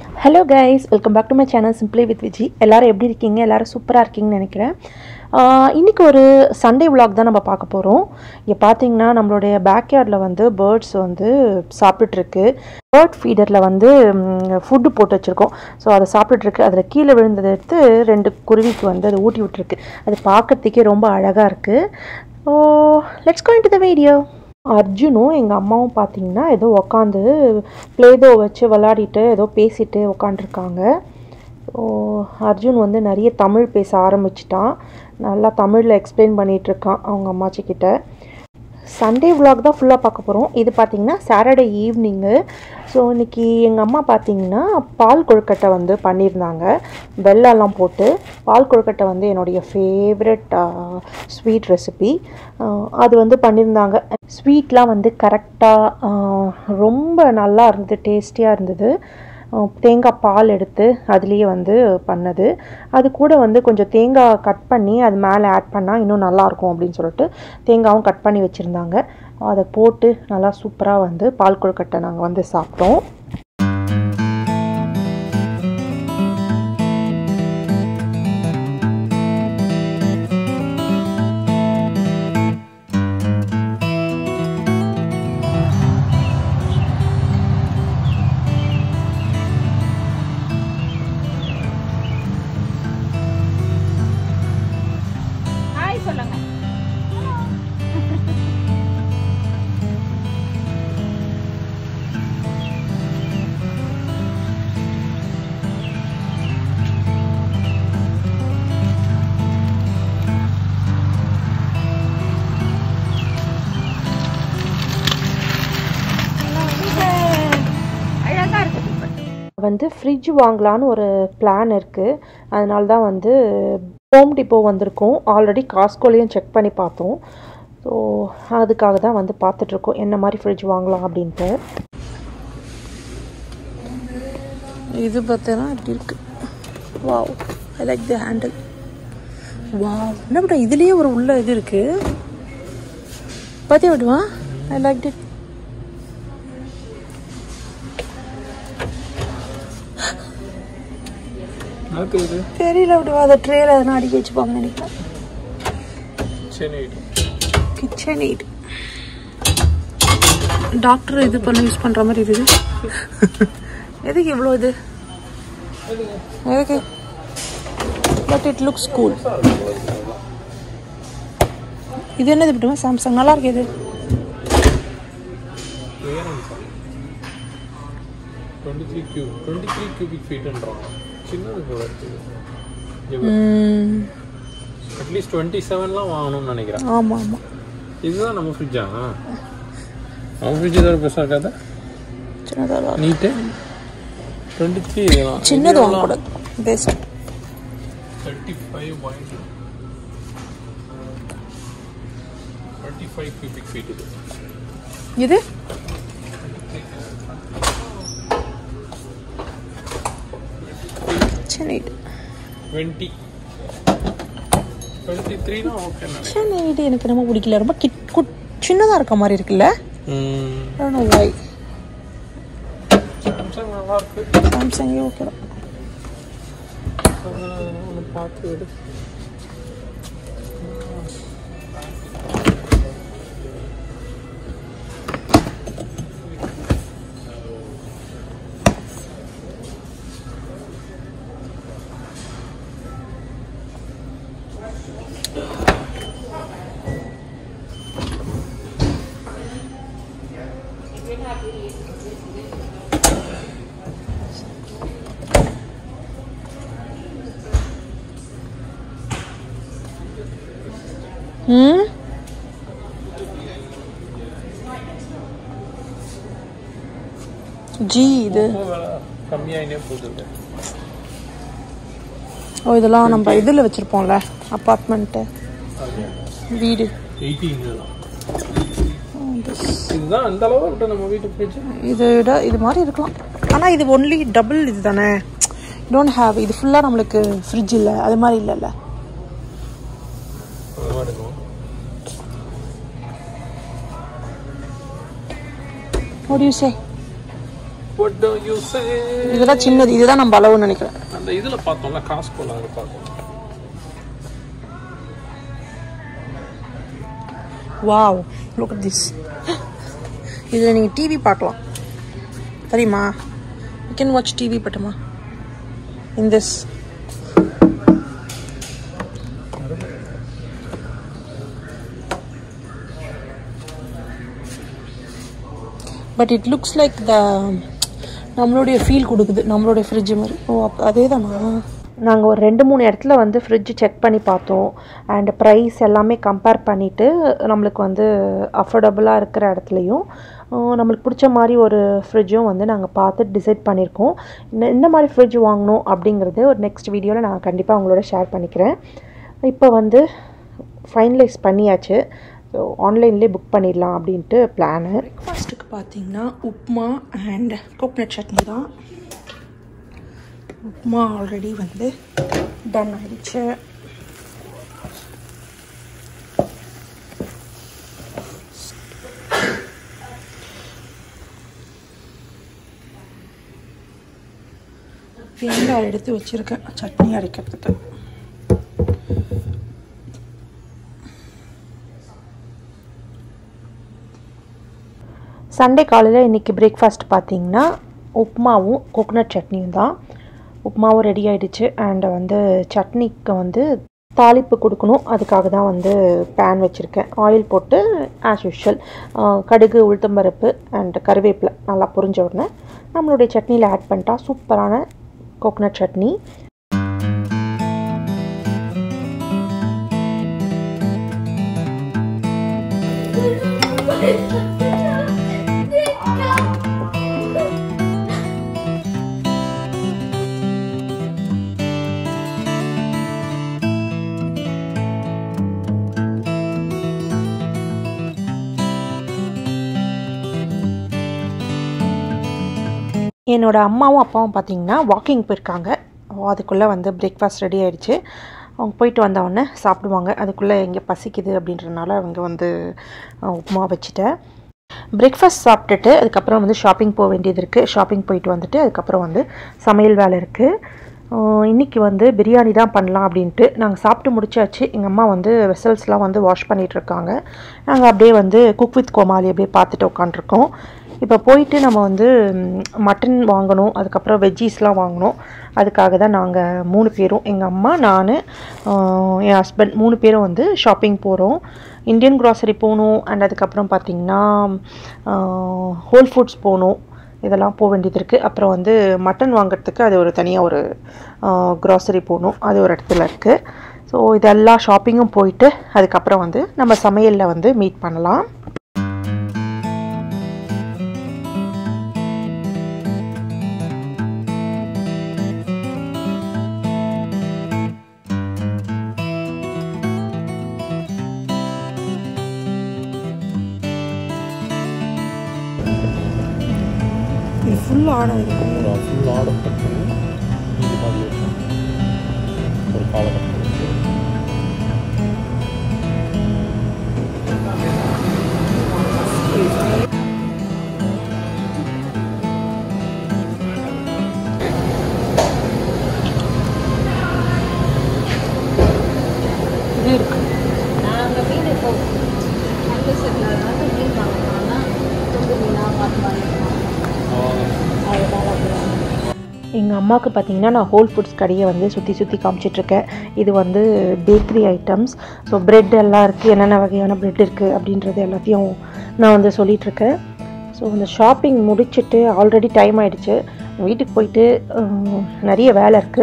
Hello guys welcome back to my channel simply with Viji எல்லாரும் எப்படி இருக்கீங்க எல்லாரும் சூப்பராக இருக்கீங்கன்னு நினைக்கிறேன் ஆஹ் இன்னைக்கு ஒரு சண்டே vlog தான் நம்ம பார்க்க போகிறோம் இங்கே பார்த்தீங்கன்னா நம்மளுடைய பேக்யார்டில் வந்து பேர்ட்ஸ் வந்து சாப்பிட்டுட்ருக்கு பேர்ட் ஃபீடரில் வந்து ஃபுட்டு போட்டு வச்சுருக்கோம் ஸோ அதை சாப்பிட்டுட்ருக்கு அதில் கீழே விழுந்ததை எடுத்து ரெண்டு குருவிக்கு வந்து அதை ஊட்டி விட்டுருக்கு அது பார்க்கறதுக்கே ரொம்ப அழகாக இருக்குது oh let's go into the video அர்ஜுனும் எங்கள் அம்மாவும் பார்த்தீங்கன்னா ஏதோ உக்காந்து ப்ளேதோ வச்சு விளாடிட்டு ஏதோ பேசிட்டு உக்காண்டிருக்காங்க ஸோ அர்ஜுன் வந்து நிறைய தமிழ் பேச ஆரம்பிச்சிட்டான் நல்லா தமிழில் எக்ஸ்பிளைன் பண்ணிகிட்ருக்கான் அவங்க அம்மாச்சி கிட்ட சண்டே vlog தான் ஃபுல்லாக பார்க்க போகிறோம் இது பார்த்தீங்கன்னா சாட்டர்டே ஈவினிங்கு ஸோ இன்னைக்கு எங்கள் அம்மா பார்த்தீங்கன்னா பால் கொழுக்கட்டை வந்து பண்ணியிருந்தாங்க வெள்ளம்லாம் போட்டு பால் கொழுக்கட்டை வந்து என்னுடைய ஃபேவரட் ஸ்வீட் ரெசிபி அது வந்து பண்ணியிருந்தாங்க ஸ்வீட்லாம் வந்து கரெக்டாக ரொம்ப நல்லா இருந்தது டேஸ்டியாக இருந்தது அஹ் தேங்காய் பால் எடுத்து அதுலேயே வந்து பண்ணது அது கூட வந்து கொஞ்சம் தேங்காய் கட் பண்ணி அது மேலே ஆட் பண்ணால் இன்னும் நல்லாயிருக்கும் அப்படின்னு சொல்லிட்டு தேங்காவும் கட் பண்ணி வச்சுருந்தாங்க அதை போட்டு நல்லா சூப்பராக வந்து பால் கொழுக்கட்டை நாங்கள் வந்து சாப்பிட்டோம் ஹாய் சொல்லுங்க அழகா இருக்குது பட்டு வந்து ஃப்ரிட்ஜ் வாங்கலான்னு ஒரு பிளான் இருக்குது அதனால தான் வந்து ஹோம் டிப்போ வந்திருக்கோம் ஆல்ரெடி காஸ்கோலையும் செக் பண்ணி பார்த்தோம் ஸோ அதுக்காக தான் வந்து பார்த்துட்ருக்கோம் என்ன மாதிரி ஃப்ரிட்ஜ் வாங்கலாம் அப்படின்ட்டு இது பார்த்தீங்கன்னா இப்படி இருக்கு wow I like the handle wow என்ன பட்டா இதுலேயே ஒரு உள்ள இது இருக்கு பார்த்தியா விடுவா ஐ லைக் இட் நடக்குது தெரியல விடுவா அதை ட்ரேல எதனா அடிக்க வச்சுப்பாங்கன்னு நினைக்கிறேன் சரி கிச்சன் எய்ட் டாக்டர் இது பண்ண யூஸ் பண்ற மாதிரி இருக்குது எதுக்கு இவ்வளோ இது எதுக்கு பட் இட் லுக்ஸ் கூல் இது என்னது விட்டுமா சாம்சங் நல்லா இருக்கு இது twenty three cu twenty three cubic ஃபீட்ன்றாங்க சின்னது போல இருக்குது அட்லீஸ்ட் டுவெண்ட்டி செவன்லாம் வாங்கணும்னு நினைக்கிறேன் ஆமா ஆமா இதுதான் நம்ம ஃப்ரிட்ஜா நம்ம ஃப்ரிட்ஜ் ஏதாவது பெருசாக இருக்காதா சின்னதாக நீட்டு டுவெண்ட்டி த்ரீ இதெல்லாம் சின்னது வாங்கக்கூடாது best thirty five point twenty five cubic feet இது இது கிச்சன் எய்ட் டுவெண்ட்டி டுவெண்ட்டி த்ரீனா ஓகே நினைக்கிறேன் கிச்சன் எய்ட் எனக்கு ரொம்ப பிடிக்கல ரொம்ப கிட் குட் சின்னதாக இருக்க மாதிரி இருக்குல்ல வாய் சாம்சங் நல்லா இருக்கு சாம்சங்கே ஓகே தான் ஒன்று பார்த்து விடு ம் ஜி இது ரொம்ப விலை கம்மியாயினே போகுது ஓ இதெல்லாம் நம்ம இதில் வச்சுருப்போம்ல அப்பார்ட்மெண்ட்டு வீடு எயிட்டீன் தான் இதுதான் அந்த அளவு இருக்கு நம்ம வீட்டு ஃப்ரிட்ஜ் இதை விட இது மாதிரி இருக்கலாம் ஆனால் இது ஒன்லி டபுள் இது தானே டோன்ட் ஹேவ் இது ஃபுல்லாக நம்மளுக்கு ஃப்ரிட்ஜ் இல்லை அது மாதிரி இல்லைல்ல இருக்கும் What do you say? What do you say? இதெல்லாம் சின்னது இதுதான் நம்ம அளவுன்னு நினைக்கிறேன் அந்த இதுல பார்த்தோம்ல காஸ்கோல அது பார்த்தோம் வாவ் லுக் அட் திஸ் இதில் நீங்கள் டிவி பார்க்கலாம் தெரியுமா யூ கேன் வாட்ச் டிவி பட்டுமா in this but it looks like the நம்மளுடைய ஃபீல் கொடுக்குது நம்மளுடைய ஃப்ரிட்ஜ் மாதிரி ஓ அப் அதே தானா நாங்கள் ஒரு ரெண்டு மூணு இடத்துல வந்து ஃப்ரிட்ஜ் செக் பண்ணி பார்த்தோம் அண்ட் ப்ரைஸ் எல்லாமே கம்பேர் பண்ணிவிட்டு நம்மளுக்கு வந்து அஃபோர்டபுளாக இருக்கிற இடத்துலையும் அஹ், நம்மளுக்கு பிடிச்ச மாதிரி ஒரு ஃப்ரிட்ஜும் வந்து நாங்கள் பார்த்து டிசைட் பண்ணியிருக்கோம் இந்த இந்த மாதிரி ஃப்ரிட்ஜ் வாங்கணும் அப்படிங்கிறது ஒரு நெக்ஸ்ட் வீடியோவில் நான் கண்டிப்பாக உங்களோட ஷேர் பண்ணிக்கிறேன் இப்போ வந்து ஃபைனலைஸ் பண்ணியாச்சு ஸோ ஆன்லைன்லேயே புக் பண்ணிடலாம் அப்படின்ட்டு பிளானு பிரேக்ஃபாஸ்ட்டுக்கு பார்த்தீங்கன்னா உப்மா அண்ட் கோக்னட் சட்னி தான் உப்மா ஆல்ரெடி வந்து டன் ஆயிடுச்சு தேங்காய் எடுத்து வச்சுருக்கேன் சட்னி அரைக்கிறதுக்கு சண்டே காலையில் இன்றைக்கி பிரேக்ஃபாஸ்ட் பார்த்தீங்கன்னா உப்புமாவும் கோகனட் சட்னியும் தான் உப்புமாவும் ரெடி ஆயிடுச்சு அண்ட் வந்து சட்னிக்கு வந்து தாளிப்பு கொடுக்கணும் அதுக்காக தான் வந்து பேன் வச்சுருக்கேன் ஆயில் போட்டு ஆஸ் யூஷுவல் கடுகு உளுத்தம்பருப்பு அண்ட் கருவேப்பிலை நல்லா பொரிஞ்ச உடனே நம்மளுடைய சட்னியில் ஆட் பண்ணிட்டா சூப்பரான கோகனட் சட்னி என்னோட அம்மாவும் அப்பாவும் பார்த்தீங்கன்னா வாக்கிங் போயிருக்காங்க அதுக்குள்ளே வந்து பிரேக்ஃபாஸ்ட் ரெடி ஆயிடுச்சு அவங்க போயிட்டு வந்த உடனே சாப்பிடுவாங்க அதுக்குள்ளே எங்கே பசிக்குது அப்படின்றனால அவங்க வந்து அஹ், உப்புமா வச்சுட்டேன் பிரேக்ஃபாஸ்ட் சாப்பிட்டுட்டு அதுக்கப்புறம் வந்து ஷாப்பிங் போக வேண்டியது இருக்குது ஷாப்பிங் போயிட்டு வந்துட்டு அதுக்கப்புறம் வந்து சமையல் வேலை இருக்குது இன்றைக்கி வந்து பிரியாணி தான் பண்ணலாம் அப்படின்ட்டு நாங்கள் சாப்பிட்டு முடிச்சாச்சு எங்கள் அம்மா வந்து வெசல்ஸ்லாம் வந்து வாஷ் பண்ணிகிட்ருக்காங்க நாங்கள் அப்படியே வந்து குக் வித் கோமாளி அப்படியே பார்த்துட்டு உட்காண்ட்ருக்கோம் இப்போ போயிட்டு நம்ம வந்து மட்டன் வாங்கணும் அதுக்கப்புறம் வெஜ்ஜீஸ்லாம் வாங்கணும் அதுக்காக தான் நாங்கள் மூணு பேரும் எங்கள் அம்மா நான் என் ஹஸ்பண்ட் மூணு பேரும் வந்து ஷாப்பிங் போகிறோம் இந்தியன் grocery போகணும் அண்ட் அதுக்கப்புறம் பார்த்திங்கன்னா ஹோல் ஃபுட்ஸ் போகணும் இதெல்லாம் போக வேண்டியது இருக்குது அப்புறம் வந்து மட்டன் வாங்குறதுக்கு அது ஒரு தனியாக ஒரு grocery போகணும் அது ஒரு இடத்துல இருக்குது ஸோ இதெல்லாம் ஷாப்பிங்கும் போயிட்டு அதுக்கப்புறம் வந்து நம்ம சமையலில் வந்து மீட் பண்ணலாம் இது ஃபுல் ஆடம் இருக்கும் ஒரு ஃபுல் ஆர்டர் பண்ணி இது மாதிரி வச்சோம் ஒரு காலகட்டம் இது இருக்கு நாங்கள் மீன் இப்போ நல்ல செல்லாதனால மீன் வாங்கினோம்னா துண்டு மீனாக பார்த்து வாங்கிக்கலாம் அதனால அப்புறம் எங்கள் அம்மாவுக்கு பார்த்தீங்கன்னா நான் ஹோல் ஃபுட்ஸ் கடையை வந்து சுற்றி சுற்றி காமிச்சிட்ருக்கேன் இது வந்து பேக்கரி ஐட்டம்ஸ் ஸோ பிரெட் எல்லாம் இருக்குது என்னென்ன வகையான பிரெட் இருக்குது அப்படின்றது எல்லாத்தையும் நான் வந்து சொல்லிகிட்ருக்கேன் ஸோ இந்த ஷாப்பிங் முடிச்சுட்டு ஆல்ரெடி டைம் ஆயிடுச்சு வீட்டுக்கு போயிட்டு ஹம், நிறைய வேலை இருக்குது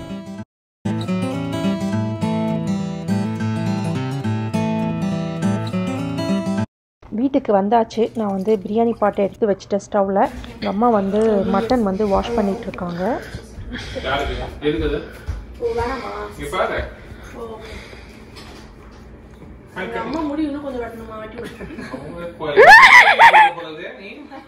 வீட்டுக்கு வந்தாச்சு நான் வந்து பிரியாணி பாட்டை எடுத்து வச்சுட்டேன் ஸ்டவ்வில் எங்கள் அம்மா வந்து மட்டன் வந்து வாஷ் பண்ணிட்டு இருக்காங்க யாருக்கு எதுக்கு அது இங்க பாரு அம்மா முடி இன்னும் கொஞ்சம் வெட்டணுமா வெட்டி அவங்க கோயில் போறது, நீ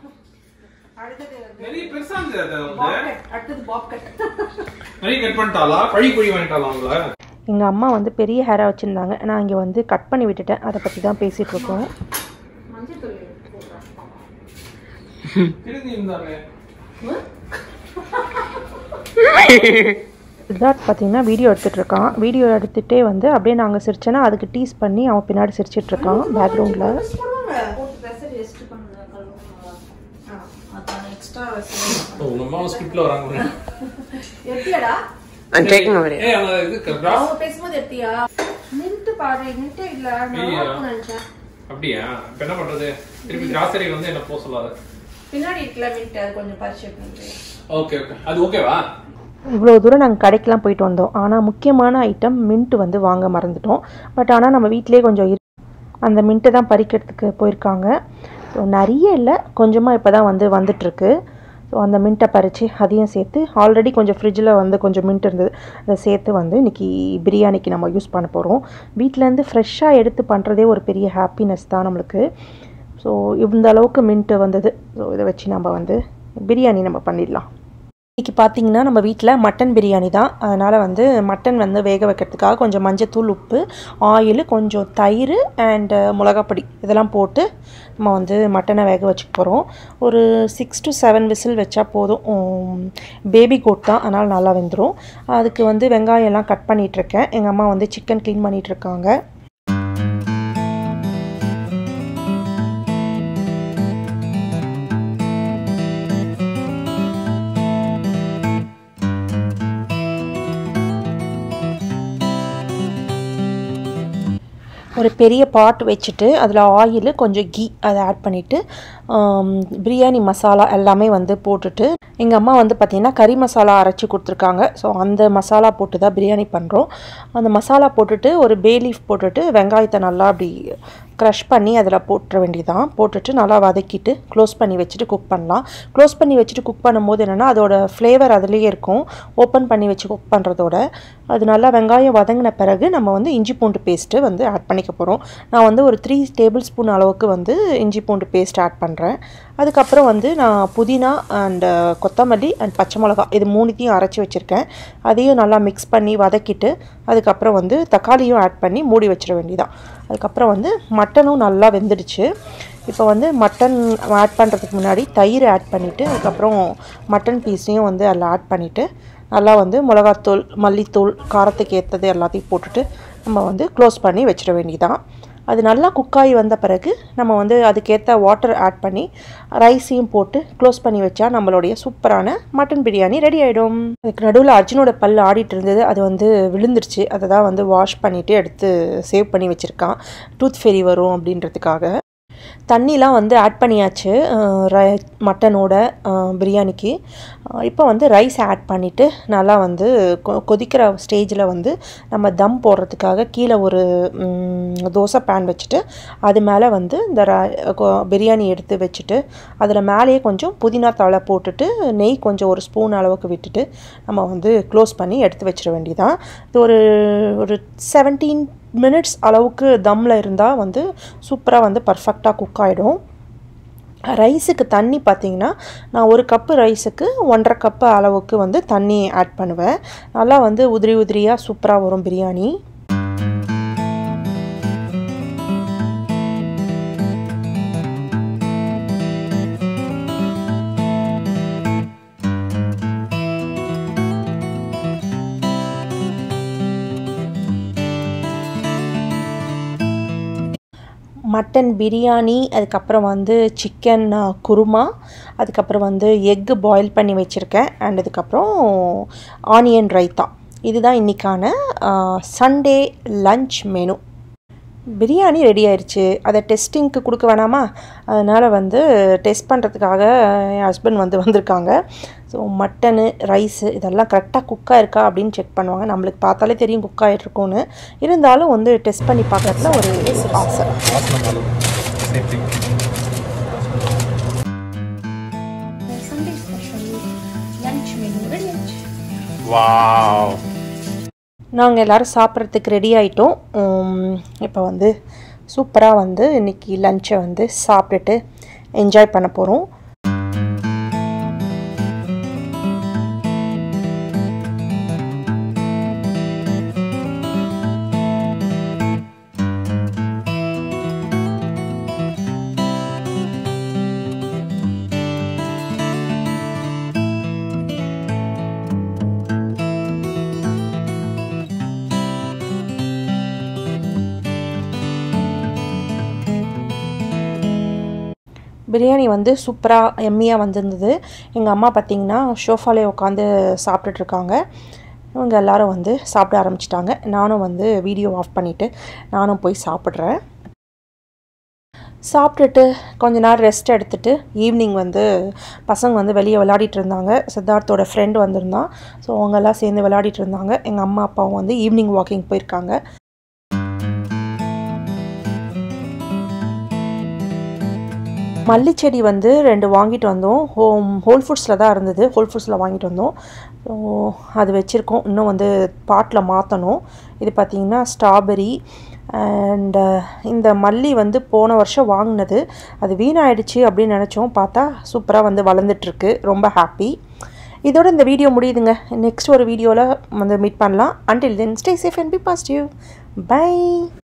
நிறைய பெருசா இருந்தது அது அவங்க. அடுத்தது பாப் கட் நிறைய கட் பண்ணிட்டாளா பழி குழி வாங்கிட்டாளா அவங்கள எங்கள் அம்மா வந்து பெரிய ஹேராக வச்சுருந்தாங்க நான் இங்கே வந்து கட் பண்ணி விட்டுட்டேன் அதை பற்றி தான் பேசிகிட்டு இருக்கோம் திரும்பி இருந்தாங்க சித்தார்த் பார்த்தீங்கன்னா வீடியோ எடுத்துகிட்டு இருக்கான் வீடியோ எடுத்துகிட்டே வந்து அப்படியே நாங்கள் சிரிச்சேன்னா அதுக்கு டீஸ் பண்ணி அவன் பின்னாடி சிரிச்சிட்டு இருக்கான் பேக்ரவுண்டில் போட்டு ப்ரெஷர் ரெஸ்ட் பண்ணுங்க அதான் எக்ஸ்ட்ரா உங்க அம்மா ஸ்கிரிப்ட்ல வராங்க எத்தியாடா I'm taking over it. ஏய் அந்த இது கிராஸ் அவங்க பேசும்போது எத்தியா நின்ட்டு பாரு நின்ட்டே இல்ல நான் ஐயா. ஆஃப் நினைச்சேன் அப்படியா இப்ப என்ன பண்றது திருப்பி கிராசரி வந்து என்ன போக சொல்லாத பின்னாடி இருக்கல மின்ட் அது கொஞ்சம் பரிச்சை பண்ணுறது ஓகே ஓகே அது ஓகேவா இவ்வளோ தூரம் நாங்கள் கடைக்கெலாம் போயிட்டு வந்தோம் ஆனால் முக்கியமான ஐட்டம் மின்ட் வந்து வாங்க மறந்துட்டோம் பட் ஆனால் நம்ம வீட்டிலேயே கொஞ்சம் இரு அந்த மின்ட்டை தான் பறிக்கிறதுக்கு போயிருக்காங்க ஸோ நிறைய இல்லை கொஞ்சமாக இப்போ தான் வந்து வந்துட்டுருக்கு ஸோ அந்த மின்ட்டை பறித்து அதையும் சேர்த்து ஆல்ரெடி கொஞ்சம் ஃப்ரிட்ஜில் வந்து கொஞ்சம் மின்ட் இருந்தது அதை சேர்த்து வந்து இன்றைக்கி பிரியாணிக்கு நம்ம யூஸ் பண்ண போகிறோம் வீட்டிலேருந்து ஃப்ரெஷ்ஷாக எடுத்து பண்ணுறதே ஒரு பெரிய ஹாப்பினஸ் தான் நம்மளுக்கு ஸோ இந்த அளவுக்கு மின்ட்டு வந்தது ஸோ இதை வச்சு நம்ம வந்து பிரியாணி நம்ம பண்ணிடலாம் இன்றைக்கி பார்த்தீங்கன்னா நம்ம வீட்டில் மட்டன் பிரியாணி தான் அதனால் வந்து மட்டன் வந்து வேக வைக்கிறதுக்காக கொஞ்சம் மஞ்சத்தூள் உப்பு ஆயில் கொஞ்சம் தயிர் அண்டு மிளகாப்பொடி இதெல்லாம் போட்டு நம்ம வந்து மட்டனை வேக வச்சுக்க போகிறோம் ஒரு சிக்ஸ் டு செவன் விசில் வச்சா போதும் பேபி கோட் தான் அதனால் நல்லா வெந்துடும் அதுக்கு வந்து வெங்காயம் எல்லாம் கட் பண்ணிகிட்ருக்கேன் எங்கள் அம்மா வந்து சிக்கன் க்ளீன் பண்ணிகிட்ருக்காங்க ஒரு பெரிய பாட் வச்சுட்டு அதில் ஆயில் கொஞ்சம் கீ அதை ஆட் பண்ணிவிட்டு பிரியாணி மசாலா எல்லாமே வந்து போட்டுட்டு எங்கள் அம்மா வந்து பார்த்திங்கன்னா கறி மசாலா அரைச்சி கொடுத்துருக்காங்க ஸோ அந்த மசாலா போட்டு தான் பிரியாணி பண்ணுறோம் அந்த மசாலா போட்டுட்டு ஒரு பே லீஃப் போட்டுட்டு வெங்காயத்தை நல்லா அப்படி க்ரஷ் பண்ணி அதில் போட்டுற வேண்டியதான் போட்டுட்டு நல்லா வதக்கிட்டு க்ளோஸ் பண்ணி வச்சுட்டு குக் பண்ணலாம் க்ளோஸ் பண்ணி வச்சுட்டு குக் பண்ணும்போது என்னென்னா அதோட ஃப்ளேவர் அதுலேயே இருக்கும் ஓப்பன் பண்ணி வச்சு குக் பண்ணுறதோட அது நல்லா வெங்காயம் வதங்கின பிறகு நம்ம வந்து இஞ்சி பூண்டு பேஸ்ட்டு வந்து ஆட் பண்ணிக்க போகிறோம் நான் வந்து ஒரு த்ரீ டேபிள் ஸ்பூன் அளவுக்கு வந்து இஞ்சி பூண்டு பேஸ்ட் ஆட் பண்ணுறேன் அதுக்கப்புறம் வந்து நான் புதினா அண்ட் கொத்தமல்லி அண்ட் பச்சை மிளகா இது மூணுத்தையும் அரைச்சி வச்சுருக்கேன் அதையும் நல்லா மிக்ஸ் பண்ணி வதக்கிட்டு அதுக்கப்புறம் வந்து தக்காளியும் ஆட் பண்ணி மூடி வச்சிட வேண்டியதான் அதுக்கப்புறம் வந்து மட்டனும் நல்லா வெந்துடுச்சு இப்போ வந்து மட்டன் ஆட் பண்ணுறதுக்கு முன்னாடி தயிர் ஆட் பண்ணிவிட்டு அதுக்கப்புறம் மட்டன் பீஸையும் வந்து அதில் ஆட் பண்ணிவிட்டு நல்லா வந்து மிளகாத்தூள் மல்லித்தூள் காரத்துக்கு ஏற்றது எல்லாத்தையும் போட்டுட்டு நம்ம வந்து க்ளோஸ் பண்ணி வச்சிட வேண்டியதான் அது நல்லா குக்காகி வந்த பிறகு நம்ம வந்து அதுக்கேற்ற வாட்டர் ஆட் பண்ணி ரைஸையும் போட்டு க்ளோஸ் பண்ணி வச்சா நம்மளுடைய சூப்பரான மட்டன் பிரியாணி ரெடி ஆகிடும் அதுக்கு நடுவில் அர்ஜுனோட பல் ஆடிட்டு இருந்தது அது வந்து விழுந்துருச்சு அதை தான் வந்து வாஷ் பண்ணிவிட்டு எடுத்து சேவ் பண்ணி வச்சுருக்கான் டூத் ஃபெரி வரும் அப்படின்றதுக்காக தண்ணிலாம் வந்து ஆட் பண்ணியாச்சு அஹ் ரை- மட்டனோட அஹ் பிரியாணிக்கு அஹ் இப்போ வந்து ரைஸ் ஆட் பண்ணிவிட்டு நல்லா வந்து கொ- கொதிக்கிற ஸ்டேஜில் வந்து நம்ம தம் போடுறதுக்காக கீழே ஒரு ம், தோசை பேன் வச்சுட்டு அது மேலே வந்து இந்த ர- கொ- பிரியாணி எடுத்து வச்சுட்டு அதில் மேலேயே கொஞ்சம் புதினா தழை போட்டுட்டு நெய் கொஞ்சம் ஒரு ஸ்பூன் அளவுக்கு விட்டுட்டு நம்ம வந்து க்ளோஸ் பண்ணி எடுத்து வச்சிட வேண்டியதான் இது ஒரு ஒரு செவன்டீன் மினிட்ஸ் அளவுக்கு தம்மில் இருந்தால் வந்து சூப்பராக வந்து பர்ஃபெக்டாக குக் ஆகிடும் ரைஸுக்கு தண்ணி பார்த்தீங்கன்னா நான் ஒரு கப்பு ரைஸுக்கு ஒன்றரை கப்பு அளவுக்கு வந்து தண்ணி ஆட் பண்ணுவேன் நல்லா வந்து உதிரி உதிரியாக சூப்பராக வரும் பிரியாணி மட்டன் பிரியாணி அதுக்கப்புறம் வந்து சிக்கன் குருமா அதுக்கப்புறம் வந்து எக்கு பாயில் பண்ணி வச்சுருக்கேன் அண்ட் அதுக்கப்புறம் ஆனியன் ரைத்தா இதுதான் இன்றைக்கான Sunday lunch menu biryani ready ஆயிடுச்சு அதை டெஸ்டிங்க்கு கொடுக்க வேணாமா அதனால் வந்து டெஸ்ட் பண்ணுறதுக்காக என் ஹஸ்பண்ட் வந்து வந்திருக்காங்க ஸோ மட்டனு ரைஸு இதெல்லாம் கரெக்டாக குக்காக இருக்கா அப்படின்னு செக் பண்ணுவாங்க நம்மளுக்கு பார்த்தாலே தெரியும் குக் ஆகிட்ருக்கோன்னு இருந்தாலும் வந்து டெஸ்ட் பண்ணி பார்க்கறதுல ஒரு ஆசை Sunday special lunch menu ready ஆச்சு வாவ் நாங்கள் எல்லோரும் சாப்பிட்றதுக்கு ரெடி ஆகிட்டோம் இப்போ வந்து சூப்பராக வந்து இன்றைக்கி லஞ்சை வந்து சாப்பிட்டுட்டு என்ஜாய் பண்ண போகிறோம் பிரியாணி வந்து சூப்பராக எம்மியாக வந்திருந்தது எங்கள் அம்மா பார்த்திங்கன்னா ஷோஃபாலே உட்காந்து சாப்பிட்டுட்ருக்காங்க இவங்க எல்லாரும் வந்து சாப்பிட ஆரம்பிச்சிட்டாங்க நானும் வந்து வீடியோ ஆஃப் பண்ணிவிட்டு நானும் போய் சாப்பிட்றேன் சாப்பிட்டுட்டு கொஞ்ச நேரம் ரெஸ்ட் எடுத்துட்டு ஈவினிங் வந்து பசங்க வந்து வெளியே விளையாடிட்டு இருந்தாங்க சித்தார்த்தோட ஃப்ரெண்டு வந்திருந்தான் ஸோ அவங்கெல்லாம் சேர்ந்து விளையாடிட்டு இருந்தாங்க எங்கள் அம்மா அப்பாவும் வந்து ஈவினிங் வாக்கிங் போயிருக்காங்க மல்லிச்செடி வந்து ரெண்டு வாங்கிட்டு வந்தோம் ஹோம் ஹோல் ஃபுட்ஸில் தான் இருந்தது ஹோல் ஃபுட்ஸில் வாங்கிட்டு வந்தோம் ஸோ அது வச்சுருக்கோம் இன்னும் வந்து பாட்டில் மாற்றணும் இது பார்த்திங்கன்னா ஸ்ட்ராபெரி அண்ட் இந்த மல்லி வந்து போன வருஷம் வாங்கினது அது வீணாயிடுச்சு அப்படின்னு நினச்சோம் பார்த்தா சூப்பராக வந்து வளர்ந்துட்டுருக்கு ரொம்ப ஹாப்பி இதோட இந்த வீடியோ முடியுதுங்க நெக்ஸ்ட் ஒரு வீடியோவில் வந்து மீட் பண்ணலாம் until then stay safe and be positive by